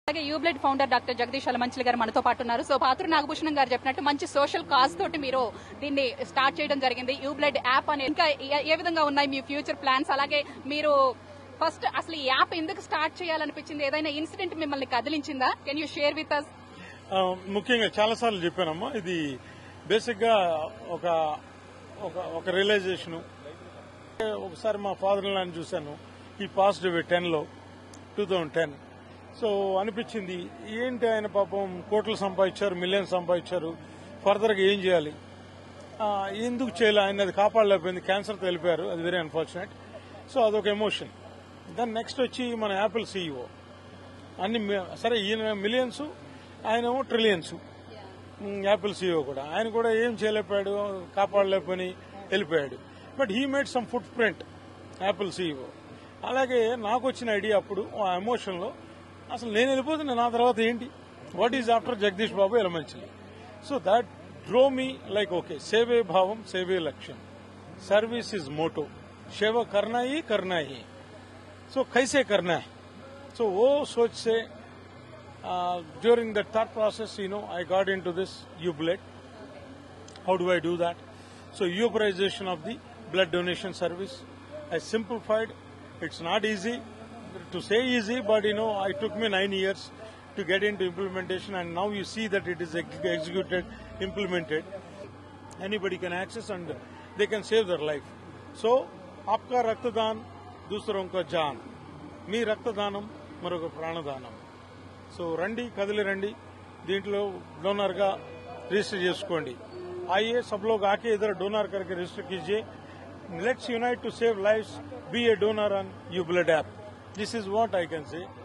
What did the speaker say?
అలాగే UBlood founder doctor Jagadish Alamanchili garu మనతో పాటు ఉన్నారు సో పాత్ర నాగభూషణం గారు చెప్పినట్టు మంచి సోషల్ కాజ్ తోటి మీరు దీన్ని స్టార్ట్ చేయడం జరిగింది యూబ్లెడ్ యాప్ అనే ఇంకా ఏ- ఏ విధంగా ఉన్నాయి మీ ఫ్యూచర్ ప్లాన్స్ అలాగే మీరు ఫస్ట్ అసలు ఈ యాప్ ఎందుకు స్టార్ట్ చేయాలనిపించింది ఏదైనా ఇన్సిడెంట్ మిమ్మల్ని కదిలించిందా can you share with us ఆ, ముఖ్యంగా చాలాసార్లు చెప్పానమ్మా ఇది బేసిక్ గా ఒక ఒక ఒక రియలైజేషన్ ఒకసారి మా ఫాదర్ లాని చూశాను ఈ పాస్ట్ టెన్ లో టూ థౌజండ్ టెన్ సో అనిపించింది ఏంటి ఆయన పాపం కోట్లు సంపాదించారు మిలియన్ సంపాదించారు ఫర్దర్ గా ఏం చేయాలి ఆ, ఎందుకు చేయలే ఆయన అది కాపాడలేకపోయింది క్యాన్సర్తో వెళ్ళిపోయారు అది వెరీ అన్ఫార్చునేట్ సో అదొక ఎమోషన్ దాని నెక్స్ట్ వచ్చి మన యాపిల్ సీఈఓ అన్ని మి- సరే ఈయన మిలియన్స్ ఆయనేమో ట్రిలియన్స్ యాపిల్ సీఈఓ కూడా ఆయన కూడా ఏం చేయలేకపోయాడు కాపాడలేకపోయి వెళ్ళిపోయాడు but he made some footprint Apple CEO అలాగే నాకు వచ్చిన ఐడియా అప్పుడు ఆ ఎమోషన్ లో అసలు నేను వెళ్ళిపోతున్నా నా తర్వాత ఏంటి what is after Jagadish Babu Elamanchili so that draw me like okay సేవే భావం సేవే లక్ష్యం సర్వీస్ ఇస్ మోటో సేవ करना ही करना ही सो कैसे करना है so वो सोच से uh, during the thought process you know i got into this ublet how do i do that so uberization of the blood donation service i simplified it's not easy to say easy but you know i took me nine years to get into implementation and now you see that it is ex- executed implemented anybody can access and they can save their life so आपका रक्तदान दूसरों का जान మీ రక్తదానం మరొక ప్రాణదానం so రండి కదిలి రండి దీంట్లో डोनर గా रजिस्टर చేసుకోండి आइए सब लोग आके इधर डोनर करके रजिस्टर कीजिए let's unite to save lives be a donor on UBlood app this is what I can से